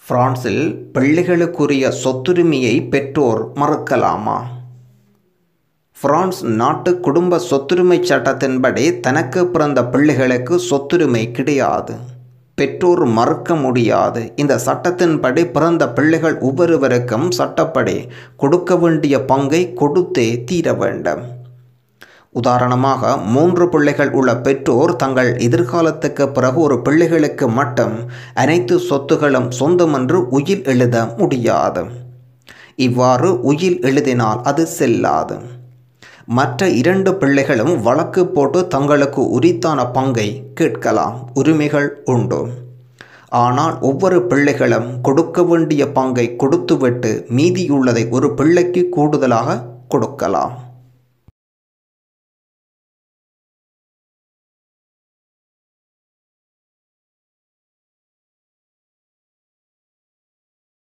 பிரான்சில் பிள்ளைகளுக்குரிய சொத்துரிமையை பெற்றோர் மறுக்கலாமா பிரான்ஸ் நாட்டு குடும்ப சொத்துரிமை சட்டத்தின்படி தனக்கு பிறந்த பிள்ளைகளுக்கு சொத்துரிமை கிடையாது பெற்றோர் மறுக்க முடியாது இந்த சட்டத்தின்படி பிறந்த பிள்ளைகள் ஒவ்வொருவருக்கும் சட்டப்படி கொடுக்க வேண்டிய பங்கை கொடுத்தே தீர வேண்டும் உதாரணமாக மூன்று பிள்ளைகள் உள்ள பெற்றோர் தங்கள் எதிர்காலத்துக்கு பிறகு ஒரு பிள்ளைகளுக்கு மட்டும் அனைத்து சொத்துகளும் சொந்தமென்று உயில் எழுத முடியாது இவ்வாறு உயில் எழுதினால் அது செல்லாது மற்ற இரண்டு பிள்ளைகளும் வழக்கு போட்டு தங்களுக்கு உரித்தான பங்கை கேட்கலாம் உரிமைகள் உண்டு ஆனால் ஒவ்வொரு பிள்ளைகளும் கொடுக்க வேண்டிய பங்கை கொடுத்துவிட்டு மீதியுள்ளதை ஒரு பிள்ளைக்கு கூடுதலாக கொடுக்கலாம்